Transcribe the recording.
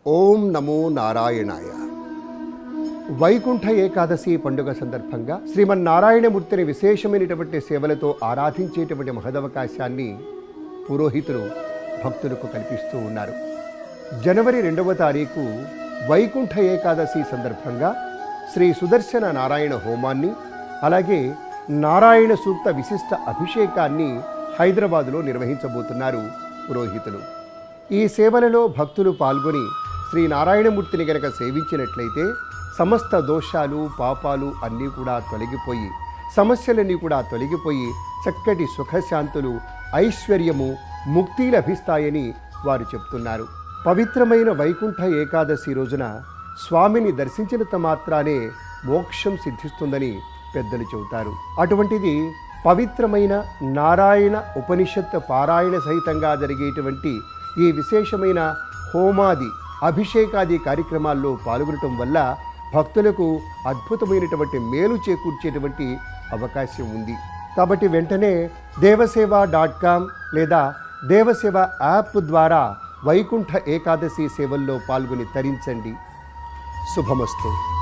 ఓం నమో నారాయణాయ వైకుంఠ ఏకాదశి పండుగ సందర్భంగా శ్రీమన్నారాయణమూర్తిని విశేషమైనటువంటి సేవలతో ఆరాధించేటువంటి మహదవకాశాన్ని పురోహితులు భక్తులకు కల్పిస్తూ ఉన్నారు జనవరి రెండవ తారీఖు వైకుంఠ ఏకాదశి సందర్భంగా శ్రీ సుదర్శన నారాయణ హోమాన్ని అలాగే నారాయణ సూక్త విశిష్ట అభిషేకాన్ని హైదరాబాదులో నిర్వహించబోతున్నారు పురోహితులు ఈ సేవలలో భక్తులు పాల్గొని శ్రీ నారాయణమూర్తిని గనక సేవించినట్లయితే సమస్త దోషాలు పాపాలు అన్నీ కూడా తొలగిపోయి సమస్యలన్నీ కూడా తొలగిపోయి చక్కటి సుఖశాంతులు ఐశ్వర్యము ముక్తి లభిస్తాయని వారు చెప్తున్నారు పవిత్రమైన వైకుంఠ ఏకాదశి రోజున స్వామిని దర్శించినంత మాత్రానే మోక్షం సిద్ధిస్తుందని పెద్దలు చెబుతారు అటువంటిది పవిత్రమైన నారాయణ ఉపనిషత్ పారాయణ సహితంగా జరిగేటువంటి ఈ విశేషమైన హోమాది అభిషేకాది కార్యక్రమాల్లో పాల్గొనటం వల్ల భక్తులకు అద్భుతమైనటువంటి మేలు చేకూర్చేటువంటి అవకాశం ఉంది కాబట్టి వెంటనే దేవసేవ డాట్ కామ్ లేదా దేవసేవ యాప్ ద్వారా వైకుంఠ ఏకాదశి సేవల్లో పాల్గొని తరించండి శుభమస్తు